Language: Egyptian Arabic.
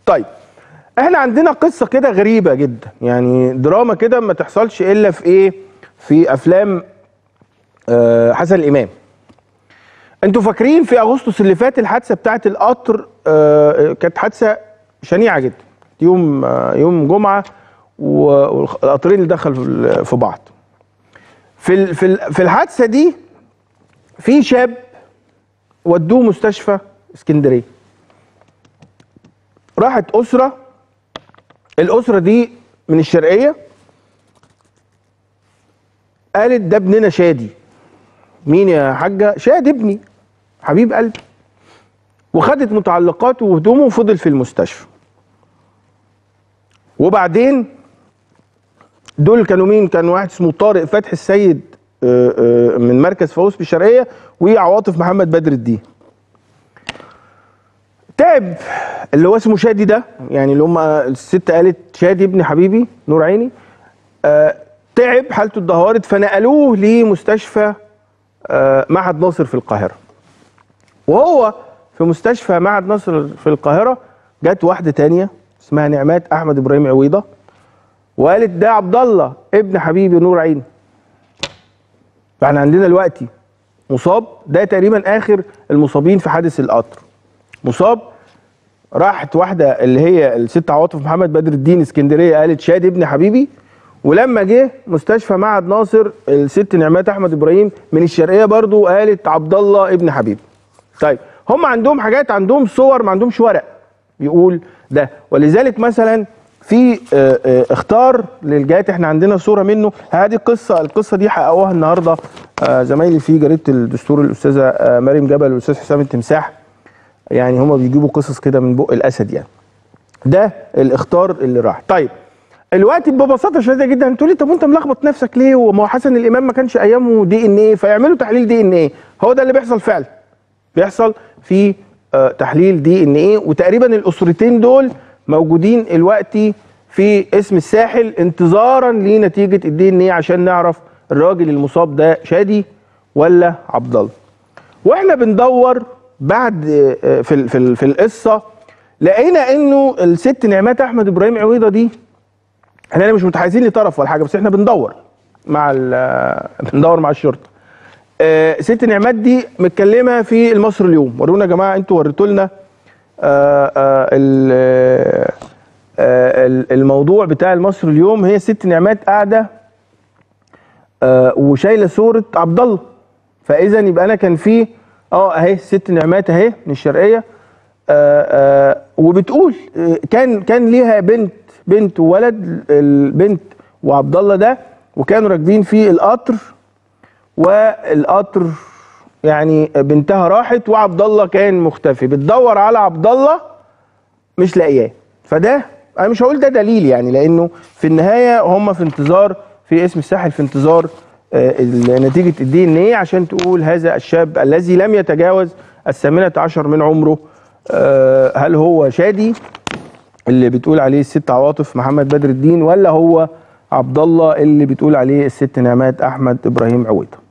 طيب احنا عندنا قصه كده غريبه جدا يعني دراما كده ما تحصلش الا في ايه في افلام آه حسن الامام انتوا فاكرين في اغسطس اللي فات الحادثه بتاعه القطر آه كانت حادثه شنيعه جدا يوم آه يوم جمعه والقطرين اللي دخلوا في بعض في ال- في ال- في الحادثه دي في شاب ودوه مستشفى اسكندريه راحت اسره الاسره دي من الشرقيه قالت ده ابننا شادي مين يا حاجه شادي ابني حبيب قلبي وخدت متعلقاته وهدومه وفضل في المستشفى وبعدين دول كانوا مين كان واحد اسمه طارق فتحي السيد آه، آه، من مركز فاووس بالشرقيه وعواطف محمد بدر الدين تعب اللي هو اسمه شادي ده يعني اللي هم الست قالت شادي ابن حبيبي نور عيني آه تعب حالته اتدهورت فنقلوه لمستشفى آه معهد ناصر في القاهره وهو في مستشفى معهد ناصر في القاهره جت واحده تانية اسمها نعمات احمد ابراهيم عويضه وقالت ده عبد الله ابن حبيبي نور عيني فاحنا عندنا دلوقتي مصاب ده تقريبا اخر المصابين في حادث القطر مصاب راحت واحده اللي هي الست عواطف محمد بدر الدين اسكندريه قالت شادي ابن حبيبي ولما جه مستشفى معهد ناصر الست نعمات احمد ابراهيم من الشرقيه برضو قالت عبد الله ابن حبيبي طيب هم عندهم حاجات عندهم صور ما عندهمش ورق يقول ده ولذلك مثلا في آه، آه، اختار للجهات احنا عندنا صوره منه هذه القصه القصه دي حققوها النهارده آه، زمايلي في جريده الدستور الاستاذه آه، مريم جبل والاستاذ حسام التمساح يعني هما بيجيبوا قصص كده من بق الاسد يعني ده الاختار اللي راح طيب الوقت ببساطه شديده جدا تقول لي طب وانت ملخبط نفسك ليه وما هو حسن الامام ما كانش ايامه دي ان ايه فيعملوا تحليل دي ان ايه هو ده اللي بيحصل فعلا بيحصل في آه، تحليل دي ان ايه وتقريبا الاسرتين دول موجودين الوقت في اسم الساحل انتظارا لنتيجه الدي ان ايه عشان نعرف الراجل المصاب ده شادي ولا عبد الله واحنا بندور بعد آه، في ال- في ال- في القصه لقينا انه الست نعمات احمد ابراهيم عويضه دي احنا مش متحيزين لطرف ولا حاجه بس احنا بندور مع ال- بندور مع الشرطه آه، ست نعمات دي متكلمه في المصر اليوم ورونا يا جماعه انتوا وريتوا لنا آه، آه، ال- آه، ال- الموضوع بتاع المصر اليوم هي ست نعمات قاعده آه، وشايله صوره عبد الله فاذا يبقى انا كان في اه اهي ست نعمات اهي من الشرقيه آه، آه، وبتقول آه، كان كان ليها بنت بنت وولد البنت وعبد الله ده وكانوا راكبين في القطر والقطر يعني بنتها راحت وعبد الله كان مختفي بتدور على عبد الله مش لاقياه فده انا مش هقول ده دليل يعني لانه في النهايه هم في انتظار في اسم الساحل في انتظار آه، ال- نتيجه الدي ان ايه عشان تقول هذا الشاب الذي لم يتجاوز الثامنه عشر من عمره آه، هل هو شادي اللي بتقول عليه الست عواطف محمد بدر الدين ولا هو عبد الله اللي بتقول عليه الست نعمات احمد ابراهيم عويضه